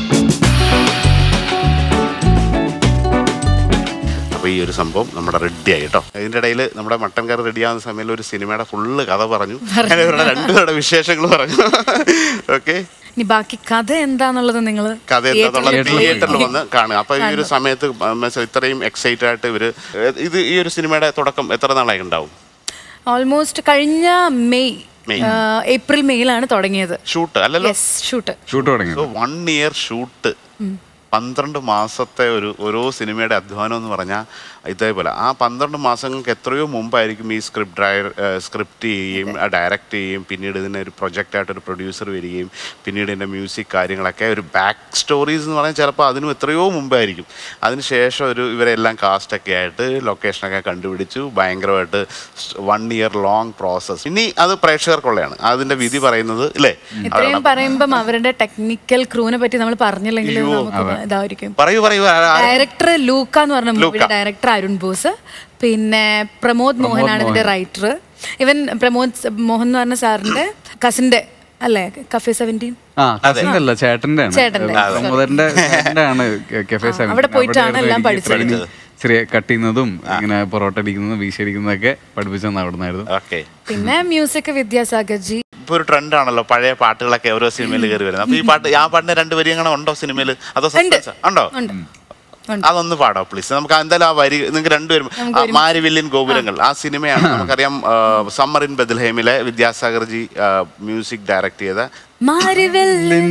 അപ്പോൾ ഈ ഒരു സംഭവം നമ്മുടെ റെഡി ആയി കേട്ടോ ഇതിൻ്റെ ഇടയിൽ നമ്മുടെ മട്ടൻ കറി റെഡി ആവുന്ന സമയത്ത് ഒരു സിനിമയുടെ ഫുള്ള് കഥ പറഞ്ഞു ഞാൻ ഇവരുടെ രണ്ടുപേരുടെ വിശേഷങ്ങൾ പറഞ്ഞു ഓക്കെ ഇനി ബാക്കി കഥ എന്താന്നുള്ളത് നിങ്ങൾ കഥ എന്താന്നുള്ളത് തിയേറ്ററിൽ വന്ന് കാണുക അപ്പോൾ ഈ ഒരു സമയത്ത് മനസ്സിലായി ഇത്രയും എക്സൈറ്റഡ് ആയിട്ട് ഇവര് ഇത് ഈ ഒരു സിനിമയുടെ തുടക്കം എത്ര നാളായി ഉണ്ടാവും ഓൾമോസ്റ്റ് കഴിഞ്ഞ മെയ് മെയ്. ആ, ഏപ്രിൽ മെയ്യിലാണ് തുടങ്ങിയത് ഷൂട്ട് അല്ലല്ലോ യെസ് ഷൂട്ട് ഷൂട്ട് തുടങ്ങി വൺ ഇയർ ഷൂട്ട് പന്ത്രണ്ട് മാസത്തെ ഒരു ഓരോ സിനിമയുടെ അധ്വാനം എന്ന് പറഞ്ഞാൽ ഇതേപോലെ ആ പന്ത്രണ്ട് മാസങ്ങൾക്ക് എത്രയോ മുമ്പായിരിക്കും ഈ സ്ക്രിപ്റ്റ് ഡ്രൈ സ്ക്രിപ്റ്റ് ചെയ്യുകയും ഡയറക്റ്റ് ചെയ്യുകയും പിന്നീട് ഇതിനെ ഒരു പ്രൊജക്റ്റായിട്ട് ഒരു പ്രൊഡ്യൂസർ വരികയും പിന്നീട് ഇതിൻ്റെ മ്യൂസിക് കാര്യങ്ങളൊക്കെ ഒരു ബാക്ക് സ്റ്റോറീസ് എന്ന് പറഞ്ഞാൽ ചിലപ്പോൾ അതിനും എത്രയോ മുമ്പായിരിക്കും അതിനുശേഷം ഒരു ഇവരെല്ലാം കാസ്റ്റൊക്കെ ആയിട്ട് ലൊക്കേഷനൊക്കെ കണ്ടുപിടിച്ചു ഭയങ്കരമായിട്ട് വൺ ഇയർ ലോങ് പ്രോസസ്സ് ഇനി അത് പ്രേക്ഷകർക്കുള്ളതാണ് അതിൻ്റെ വിധി പറയുന്നത് ഇല്ലേ ഇത്രയും പറയുമ്പം അവരുടെ ടെക്നിക്കൽ ക്രൂവിനെ പറ്റി നമ്മൾ പറഞ്ഞില്ലെങ്കിൽ നമുക്ക് ഇതായിരിക്കും പറയൂ പറയൂ ആ- ആ- ഡയറക്ടർ ലൂക്ക എന്ന് പറഞ്ഞ മൂവിയുടെ ഡയറക്ടർ അരുൺ ബോസ് പിന്നെ പ്രമോദ് മോഹനാണ് ഇതിന്റെ റൈറ്റർ ഇവൻ പ്രമോദ് സ് മോഹൻ എന്ന് പറഞ്ഞ സാറിന്റെ കസിന്റെ അല്ലേ കഫേ സെവൻറ്റീൻ ആ കസിന്റെ അല്ല ചേട്ടന്റെ ആണ് ചേട്ടന്റെ, പ്രമോദന്റെ ചേട്ടന്റെ ആണ് കെഫെ സെവൻ അവിടെ പോയിട്ടാണ് എല്ലാം പഠിച്ചത്. ചെറിയ കട്ട് ചെയ്യുന്നതും ഇങ്ങനെ പൊറോട്ട അടിക്കുന്നതും വീശടിക്കുന്നതൊക്കെ പഠിപ്പിച്ചെന്ന് അവിടെ നിന്നായിരുന്നു ഓക്കെ പിന്നെ മ്യൂസിക് വിദ്യാസാഗർ ജി ഇപ്പൊ ഒരു ട്രെൻഡ് ആണല്ലോ പഴയ പാട്ടുകളൊക്കെ ഓരോ സിനിമയിൽ കയറി വരുന്നത് അപ്പൊ ഈ പാട്ട് ആ പാട്ടിന് രണ്ട് വരി അങ്ങനെ ഉണ്ടോ സിനിമയിൽ അതോ സസ്പെൻസ് ഉണ്ടോ ഉണ്ട് ഉണ്ട്. അതൊന്ന് പാടോ പ്ലീസ് നമുക്ക് എന്തായാലും ആ വരി നിങ്ങൾക്ക് രണ്ടുപേരും ആ, മാരിവില്യൻ ഗോപുരങ്ങൾ ആ സിനിമയാണ് നമുക്കറിയാം സമ്മർ ഇൻ ബദൽഹേമിലെ വിദ്യാസാഗർ ജി മ്യൂസിക് ഡയറക്ട് ചെയ്ത മാരിവെല്ലിൻ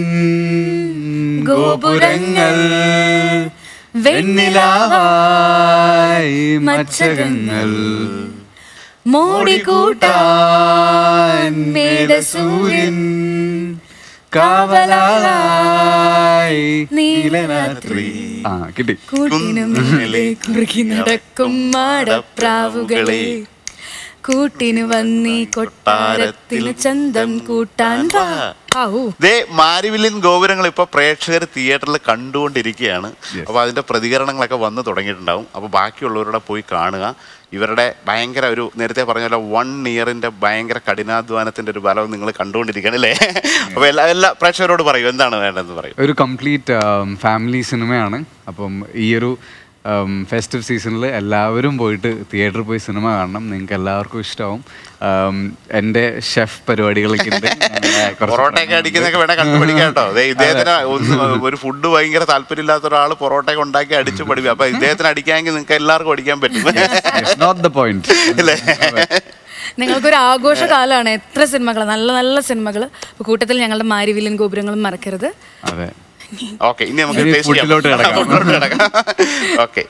ഗോപുരങ്ങൾ വെണ്ണിലാവായി മച്ചകങ്ങൾ മോടിക്കൂട്ടാൻ മേടസൂര്യൻ കാവലായി നീലരാത്രി ആ കിട്ടി കൂട്ടിനും മേലെ കുറുകി നടക്കും മാടപ്രാവുകളെ കൂട്ടിന് വന്നീ കൊട്ടാരത്തിന് ചന്തം കൂട്ടാൻ വാ ഔ. ദേ മാരിവില്യൻ ഗോപുരങ്ങൾ ഇപ്പൊ പ്രേക്ഷകർ തിയേറ്ററിൽ കണ്ടുകൊണ്ടിരിക്കുകയാണ് അപ്പൊ അതിന്റെ പ്രതികരണങ്ങളൊക്കെ വന്നു തുടങ്ങിയിട്ടുണ്ടാവും അപ്പൊ ബാക്കിയുള്ളവരുടെ പോയി കാണുക ഇവരുടെ ഭയങ്കര ഒരു നേരത്തെ പറഞ്ഞ പോലെ വൺ ഇയറിന്റെ ഭയങ്കര കഠിനാധ്വാനത്തിന്റെ ഒരു ബലം നിങ്ങൾ കണ്ടുകൊണ്ടിരിക്കുകയാണ് അല്ലേ അപ്പൊ എല്ലാ എല്ലാ പ്രേക്ഷകരോട് പറയൂ എന്താണ് വേണ്ടതെന്ന് പറയും ഒരു കംപ്ലീറ്റ് ഫാമിലി സിനിമയാണ് അപ്പം ഈ ഒരു ഫെസ്റ്റീവ് സീസണിൽ എല്ലാവരും പോയിട്ട് തിയേറ്ററിൽ പോയി സിനിമ കാണണം നിങ്ങൾക്ക് എല്ലാവർക്കും ഇഷ്ടമാവും ഉം, എൻ്റെ ഷെഫ് പരിപാടികളൊക്കെ ഉണ്ട് ഞങ്ങളുടെ കുറച്ച് പൊറോട്ടയൊക്കെ അടിക്കുന്നൊക്കെ വേണേ കണ്ടുപിടിക്കാം കേട്ടോ ദേ ഇദ്ദേഹത്തിന് ഒന്ന് ഒരു ഫുഡ് ഭയങ്കര താല്പര്യമില്ലാത്ത ഒരാൾ പൊറോട്ടയൊക്കെ ഉണ്ടാക്കി അടിച്ചു പഠിക്കും അപ്പൊ ഇദ്ദേഹത്തിന് അടിക്കാമെങ്കിൽ നിങ്ങൾക്ക് എല്ലാവർക്കും അടിക്കാൻ പറ്റും നോട്ട് ദ പോയിന്റ് അല്ലേ നിങ്ങൾക്കൊരു ആഘോഷകാലമാണ് എത്ര സിനിമകൾ നല്ല നല്ല സിനിമകൾ കൂട്ടത്തിൽ ഞങ്ങളുടെ മാരിവില്ലൻ ഗോപുരങ്ങളും മറക്കരുത് അതെ ഓക്കെ ഇനി നമുക്ക് ഇനി taste ചെയ്യാം. ഫുഡിലോട്ട് കിടക്കാം. ഫുഡിലോട്ട് കിടക്കാം ഓക്കെ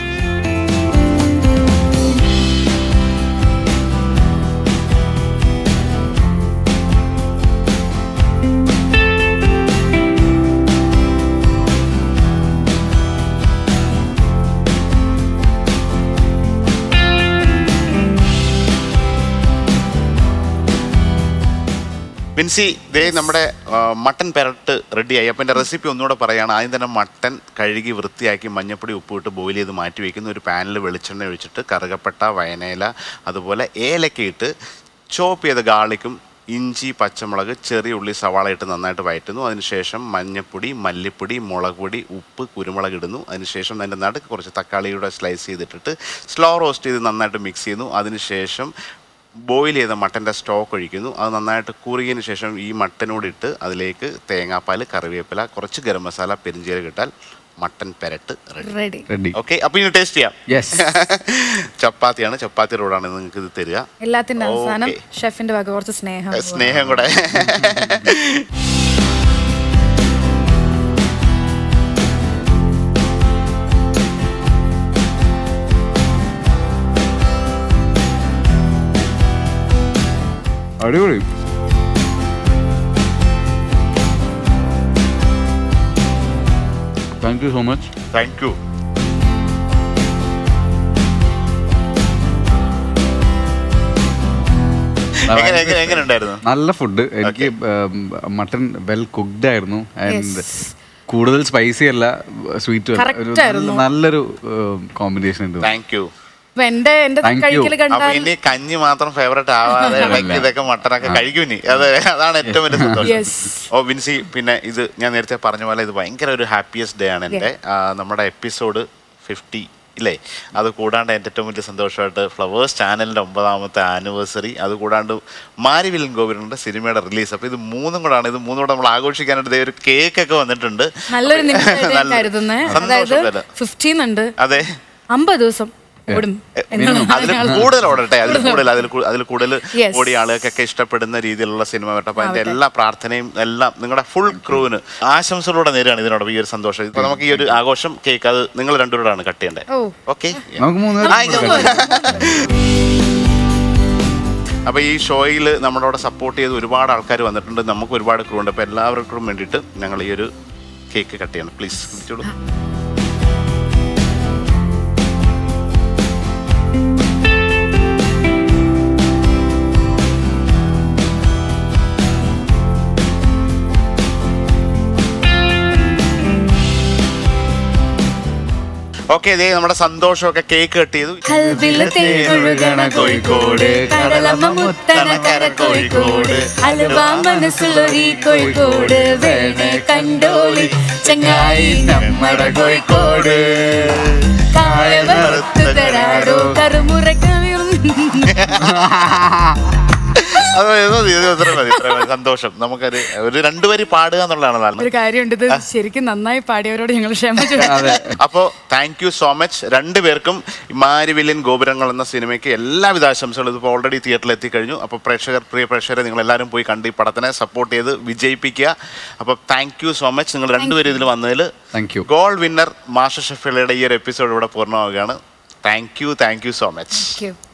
മിൻസി ദേ നമ്മുടെ ആ, മട്ടൻ പെരട്ട് റെഡിയായി അപ്പം എൻ്റെ റെസിപ്പി ഒന്നുകൂടെ പറയുകയാണ് ആദ്യം തന്നെ മട്ടൻ കഴുകി വൃത്തിയാക്കി മഞ്ഞപ്പൊടി ഉപ്പിട്ട് ബോയിൽ ചെയ്ത് മാറ്റി വയ്ക്കുന്ന ഒരു പാനിൽ വെളിച്ചെണ്ണ ഒഴിച്ചിട്ട് കറുകപ്പട്ട വയനയില അതുപോലെ ഏലക്ക ഇട്ട് ചോപ്പ് ചെയ്ത ഗാർലിക്കും ഇഞ്ചി പച്ചമുളക് ചെറിയ ഉള്ളി സവാള ഇട്ട് നന്നായിട്ട് വയറ്റുന്നു അതിനുശേഷം മഞ്ഞപ്പൊടി മല്ലിപ്പൊടി മുളക് പൊടി ഉപ്പ് കുരുമുളക് ഇടുന്നു അതിനുശേഷം അതിൻ്റെ നടുക്ക് കുറച്ച് തക്കാളിയുടെ സ്ലൈസ് ചെയ്തിട്ടിട്ട് സ്ലോ റോസ്റ്റ് ചെയ്ത് നന്നായിട്ട് മിക്സ് ചെയ്യുന്നു അതിനുശേഷം ബോയിൽ ചെയ്ത മട്ടൻ്റെ സ്റ്റോക്ക് ഒഴിക്കുന്നു അത് നന്നായിട്ട് കുറുകിയതിന് ശേഷം ഈ മട്ടനോട് ഇട്ട് അതിലേക്ക് തേങ്ങാപ്പാൽ കറിവേപ്പില കുറച്ച് ഗരം മസാല പെരിഞ്ചീരകം ഇട്ടാൽ മട്ടൻ പെരട്ട് റെഡി റെഡി റെഡി ഓക്കെ അപ്പോൾ ഇനി ടേസ്റ്റ് ചെയ്യാം യെസ് ചപ്പാത്തിയാണ് ചപ്പാത്തി റോഡാണ് നിങ്ങൾക്ക് ഇത് തരിക എല്ലാത്തിന്റെ അവസാനം Okay. ഷെഫിന്റെ വക കുറച്ച് സ്നേഹം സ്നേഹം കൂടെ അടിപൊളി thank you so much thank you എങ്ങനെ എങ്ങനെ എങ്ങനെ ഉണ്ടായിരുന്നു നല്ല ഫുഡ് എനിക്ക് മട്ടൺ വെൽ കുക്ക്ഡ് ആയിരുന്നു ആൻഡ് Yes. കൂടുതൽ സ്പൈസി അല്ല സ്വീറ്റ് Correct ആയിരുന്നു. നല്ലൊരു കോമ്പിനേഷൻ ഉണ്ട് താങ്ക് യു അപ്പൊ എന്റെ എന്റെ Thank you. കഴിക്കൽ അപ്പൊ കണ്ടാൽ ഇനി കഞ്ഞി മാത്രം ഫേവറേറ്റ് ആവാതെ ഇടയ്ക്ക് ഇതൊക്കെ മട്ടനൊക്കെ കഴിക്കും ഇനി അതെ അതാണ് ഏറ്റവും വലിയ സന്തോഷം Yes. ഓ വിൻസി പിന്നെ ഇത് ഞാൻ നേരത്തെ പറഞ്ഞ പോലെ ഇത് ഭയങ്കര ഒരു ഹാപ്പിയസ്റ്റ് ഡേ ആണ് എൻ്റെ ആ, നമ്മുടെ എപ്പിസോഡ് ഫിഫ്റ്റി ഇല്ലേ അത് കൂടാണ്ട് എൻ്റെ ഏറ്റവും വലിയ സന്തോഷമായിട്ട് ഫ്ലവേഴ്സ് ചാനലിൻ്റെ ഒമ്പതാമത്തെ ആനിവേഴ്സറി അത് കൂടാണ്ട് മാരിവില്ലൻ ഗോപുരൻ്റെ സിനിമയുടെ റിലീസ് അപ്പോൾ ഇത് മൂന്നും കൂടാണ് ഇത് മൂന്നും കൂടെ നമ്മൾ ആഘോഷിക്കാനായിട്ട് ദേ ഒരു കേക്ക് ഒക്കെ വന്നിട്ടുണ്ട് നല്ലൊരു നിമിഷമായിട്ട് ഞാൻ നല്ല- കരുതുന്നേ സന്തോഷം അതായത് വരെ. ഫിഫ്റ്റീൻ ഉണ്ട് അതെ അമ്പത് ദിവസം ഓടും എന്നുള്ളതാണ് അതിൽ ഞങ്ങൾ- കൂടുതൽ ഓടട്ടെ അതിൽ കൂടുതൽ അതിൽ കൂ- അതിൽ കൂടുതൽ Yes. ഓടിയ ആളുകൾക്കൊക്കെ ഇഷ്ടപ്പെടുന്ന രീതിയിലുള്ള സിനിമ വരട്ടെ അപ്പൊ അതിന്റെ എല്ലാ പ്രാർത്ഥനയും എല്ലാം നിങ്ങളുടെ ഫുൾ ക്രൂവിന് ആശംസകളോടെ നേരെയാണ് ഇതിനോടൊപ്പം ഈ ഒരു സന്തോഷം ഇപ്പൊ നമുക്ക് ഈ ഒരു ആഘോഷം കേക്ക് അത് നിങ്ങൾ രണ്ടുപേരോടാണ് കട്ട് ചെയ്യേണ്ടത് ഓ ഓക്കെ നമുക്ക് മൂന്ന് പേർക്കും കൊടുക്കാം. അപ്പോൾ ഈ ഷോയിൽ നമ്മളോട് സപ്പോർട്ട് ചെയ്ത് ഒരുപാട് ആൾക്കാർ വന്നിട്ടുണ്ട് നമുക്ക് ഒരുപാട് ക്രൂ ഉണ്ട് അപ്പോൾ എല്ലാവർക്കും വേണ്ടിയിട്ട് ഞങ്ങൾ ഈ ഒരു കേക്ക് കട്ട് ചെയ്യണം പ്ലീസ് വിളിച്ചോളൂ ഓക്കെ ഇതേ നമ്മുടെ സന്തോഷമൊക്കെ കേക്ക് കട്ട് ചെയ്തു കൽവില് തേനൊഴുകണ കോഴിക്കോട് കടലമ്മ മുത്തണ കര കോഴിക്കോട് അലുവാ മനസ്സുള്ളൊരി കോഴിക്കോട് വേണേ കണ്ടോളി ചങ്ങായി നമ്മടെ കോഴിക്കോട് കായ വറുത്ത് തരാടോ കറുമുറക്കവിറും അത് ഇത് മതി, ഇത് ഇത്ര മതി, ഇത്ര മതി. സന്തോഷം നമുക്കൊരു ഒരു രണ്ടുപേരി പാടുക എന്നുള്ളതാണ് നല്ലത് ഒരു കാര്യമുണ്ട് ഇത് ശരിക്കും നന്നായി പാടിയവരോട് ഞങ്ങൾ ക്ഷമ ചോദിക്കുന്നു അപ്പോൾ താങ്ക് യു സോ മച്ച് രണ്ടുപേർക്കും മാരിവില്യൻ ഗോപുരങ്ങൾ എന്ന സിനിമയ്ക്ക് എല്ലാവിധ ആശംസകളും ഇതിപ്പോൾ ഓൾറെഡി തിയേറ്ററിൽ എത്തിക്കഴിഞ്ഞു അപ്പോൾ പ്രേക്ഷകർ പ്രിയ പ്രേക്ഷകരെ നിങ്ങൾ എല്ലാവരും പോയി കണ്ട് ഈ പടത്തിനെ സപ്പോർട്ട് ചെയ്ത് വിജയിപ്പിക്കുക അപ്പോൾ താങ്ക് യു സോ മച്ച് നിങ്ങൾ രണ്ടുപേരും ഇതിൽ വന്നതിൽ Thank you. Gold winner master ഷെഫിലയുടെ ഈ ഒരു എപ്പിസോഡ് ഇവിടെ പൂർണ്ണമാവുകയാണ് thank you thank you so much Thank you.